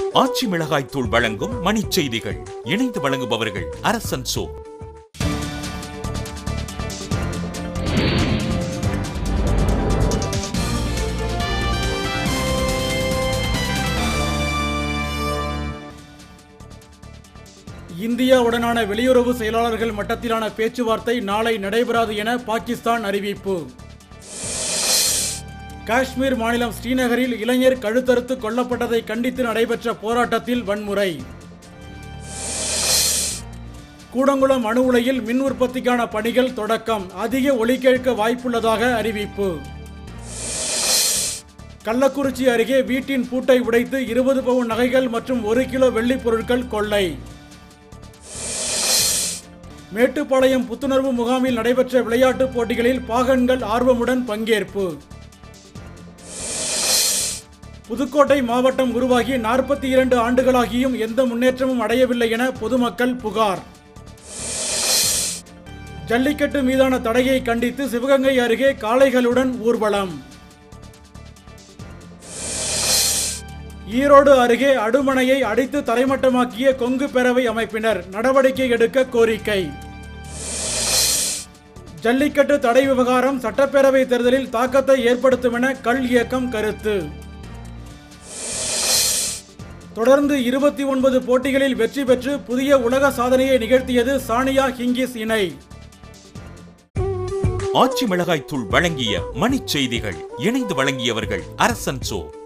ஆச்சி மிளகாய் தூள் வழங்கும் மணிச் செய்திகள் இணைந்து வழங்குபவர்கள் அரசன் சோ இந்தியாவுடனான வெளியுறவு செயலாளர்கள் மட்டத்திலான பேச்சுவார்த்தை நாளை நடைபெறாது என பாகிஸ்தான் அறிவிப்பு காஷ்மீர் மாநிலம் ஸ்ரீநகரில் இளைஞர் கழுத்தறுத்து கொல்லப்பட்டதை கண்டித்து நடைபெற்ற போராட்டத்தில் வன்முறை கூடங்குளம் அணு உலையில் மின் உற்பத்திக்கான பணிகள் தொடக்கம் அதிக ஒலி கேட்க வாய்ப்புள்ளதாக அறிவிப்பு கள்ளக்குறிச்சி அருகே வீட்டின் பூட்டை உடைத்து இருபது பவுன் நகைகள் மற்றும் ஒரு கிலோ வெள்ளிப் பொருட்கள் கொள்ளை மேட்டுப்பாளையம் புத்துணர்வு முகாமில் நடைபெற்ற விளையாட்டுப் போட்டிகளில் பாகன்கள் ஆர்வமுடன் பங்கேற்பு புதுக்கோட்டை மாவட்டம் உருவாகி நாற்பத்தி இரண்டு ஆண்டுகளாகியும் எந்த முன்னேற்றமும் அடையவில்லை என பொதுமக்கள் புகார் ஜல்லிக்கட்டு மீதான தடையை கண்டித்து சிவகங்கை அருகே காளைகளுடன் ஊர்வலம் ஈரோடு அருகே அடுமனையை அடித்து தரைமட்டமாக்கிய கொங்கு பேரவை அமைப்பினர் நடவடிக்கை எடுக்க கோரிக்கை ஜல்லிக்கட்டு தடை விவகாரம் சட்டப்பேரவை தேர்தலில் தாக்கத்தை ஏற்படுத்தும் என கள் இயக்கம் கருத்து தொடர்ந்து இருபத்தி ஒன்பது போட்டிகளில் வெற்றி பெற்று புதிய உலக சாதனையை நிகழ்த்தியது சானியா ஹிங்கிஸ் இணை ஆச்சி மிளகாய் தூள் வழங்கிய மணிச் செய்திகள் இணைந்து வழங்கியவர்கள் அரசன் சோ